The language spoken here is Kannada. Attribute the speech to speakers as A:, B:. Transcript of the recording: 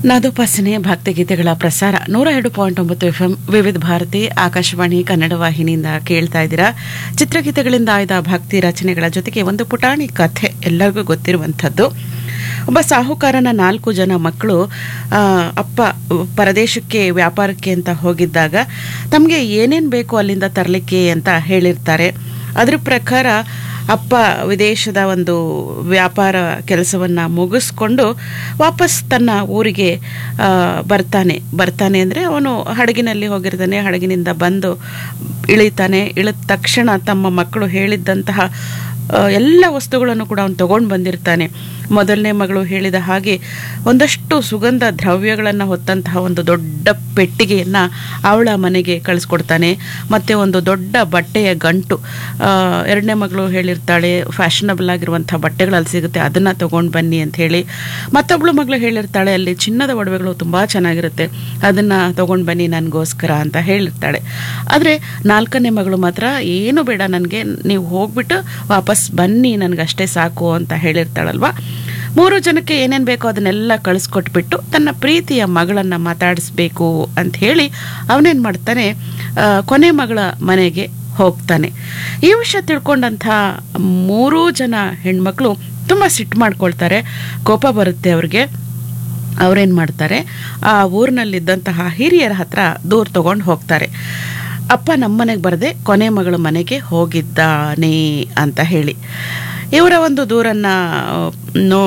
A: ನಾದೋಪಾಸನೆ ಭಕ್ತಿಗೀತೆಗಳ ಪ್ರಸಾರ ನೂರ ಎರಡು ಪಾಯಿಂಟ್ ಒಂಬತ್ತು ಎಫ್ ವಿವಿಧ ಭಾರತಿ ಆಕಾಶವಾಣಿ ಕನ್ನಡ ವಾಹಿನಿಯಿಂದ ಕೇಳ್ತಾ ಇದ್ದೀರಾ ಚಿತ್ರಗೀತೆಗಳಿಂದ ಆಯ್ದ ಭಕ್ತಿ ರಚನೆಗಳ ಜೊತೆಗೆ ಒಂದು ಪುಟಾಣಿ ಕಥೆ ಎಲ್ಲರಿಗೂ ಗೊತ್ತಿರುವಂಥದ್ದು ಒಬ್ಬ ಸಾಹುಕಾರನ ನಾಲ್ಕು ಜನ ಮಕ್ಕಳು ಆ, ಅಪ್ಪ ಪರದೇಶಕ್ಕೆ ವ್ಯಾಪಾರಕ್ಕೆ ಅಂತ ಹೋಗಿದ್ದಾಗ ತಮಗೆ ಏನೇನು ಬೇಕು ಅಲ್ಲಿಂದ ತರಲಿಕ್ಕೆ ಅಂತ ಹೇಳಿರ್ತಾರೆ ಅದ್ರ ಪ್ರಕಾರ ಅಪ್ಪ ವಿದೇಶದ ಒಂದು ವ್ಯಾಪಾರ ಕೆಲಸವನ್ನು ಮುಗಿಸ್ಕೊಂಡು ವಾಪಸ್ ತನ್ನ ಊರಿಗೆ ಆ, ಬರ್ತಾನೆ ಬರ್ತಾನೆ ಅಂದರೆ ಅವನು ಹಡಗಿನಲ್ಲಿ ಹೋಗಿರ್ತಾನೆ ಹಡಗಿನಿಂದ ಬಂದು ಇಳಿತಾನೆ ಇಳಿದ ತಕ್ಷಣ ತಮ್ಮ ಮಕ್ಕಳು ಹೇಳಿದ್ದಂತಹ ಆ, ಎಲ್ಲ ವಸ್ತುಗಳನ್ನು ಕೂಡ ಅವನು ತಗೊಂಡು ಬಂದಿರ್ತಾನೆ ಮೊದಲನೇ ಮಗಳು ಹೇಳಿದ ಹಾಗೆ ಒಂದಷ್ಟು ಸುಗಂಧ ದ್ರವ್ಯಗಳನ್ನು ಹೊತ್ತಂತಹ ಒಂದು ದೊಡ್ಡ ಪೆಟ್ಟಿಗೆಯನ್ನು ಅವಳ ಮನೆಗೆ ಕಳಿಸ್ಕೊಡ್ತಾನೆ ಮತ್ತು ಒಂದು ದೊಡ್ಡ ಬಟ್ಟೆಯ ಗಂಟು ಆ, ಎರಡನೇ ಮಗಳು ಹೇಳಿರ್ತಾಳೆ ಫ್ಯಾಷನಬಲ್ ಆಗಿರುವಂಥ ಬಟ್ಟೆಗಳಲ್ಲಿ ಸಿಗುತ್ತೆ ಅದನ್ನು ತೊಗೊಂಡು ಬನ್ನಿ ಅಂತ ಹೇಳಿ ಮತ್ತೊಬ್ಬಳು ಮಗಳು ಹೇಳಿರ್ತಾಳೆ ಅಲ್ಲಿ ಚಿನ್ನದ ಒಡವೆಗಳು ತುಂಬ ಚೆನ್ನಾಗಿರುತ್ತೆ ಅದನ್ನು ತೊಗೊಂಡು ಬನ್ನಿ ನನಗೋಸ್ಕರ ಅಂತ ಹೇಳಿರ್ತಾಳೆ ಆದರೆ ನಾಲ್ಕನೇ ಮಗಳು ಮಾತ್ರ ಏನು ಬೇಡ ನನಗೆ ನೀವು ಹೋಗ್ಬಿಟ್ಟು ವಾಪಸ್ ಬನ್ನಿ ನನಗಷ್ಟೇ ಸಾಕು ಅಂತ ಹೇಳಿರ್ತಾಳಲ್ವ ಮೂರು ಜನಕ್ಕೆ ಏನೇನು ಬೇಕೋ ಅದನ್ನೆಲ್ಲ ಕಳಿಸ್ಕೊಟ್ಬಿಟ್ಟು ತನ್ನ ಪ್ರೀತಿಯ ಮಗಳನ್ನು ಮಾತಾಡಿಸ್ಬೇಕು ಅಂತ ಹೇಳಿ ಅವನೇನು ಮಾಡ್ತಾನೆ ಆ, ಕೊನೆ ಮಗಳ ಮನೆಗೆ ಹೋಗ್ತಾನೆ ಈ ವಿಷಯ ತಿಳ್ಕೊಂಡಂಥ ಮೂರೂ ಜನ ಹೆಣ್ಮಕ್ಳು ತುಂಬ ಸಿಟ್ಟು ಮಾಡ್ಕೊಳ್ತಾರೆ ಕೋಪ ಬರುತ್ತೆ ಅವ್ರಿಗೆ ಅವ್ರೇನು ಮಾಡ್ತಾರೆ ಆ ಊರಿನಲ್ಲಿದ್ದಂತಹ ಹಿರಿಯರ ಹತ್ರ ದೂರ ತಗೊಂಡು ಹೋಗ್ತಾರೆ ಅಪ್ಪ ನಮ್ಮನೆಗೆ ಬರದೆ ಕೊನೆ ಮಗಳ ಮನೆಗೆ ಹೋಗಿದ್ದಾನೆ ಅಂತ ಹೇಳಿ ಇವರ ಒಂದು ದೂರನ್ನು ನೋ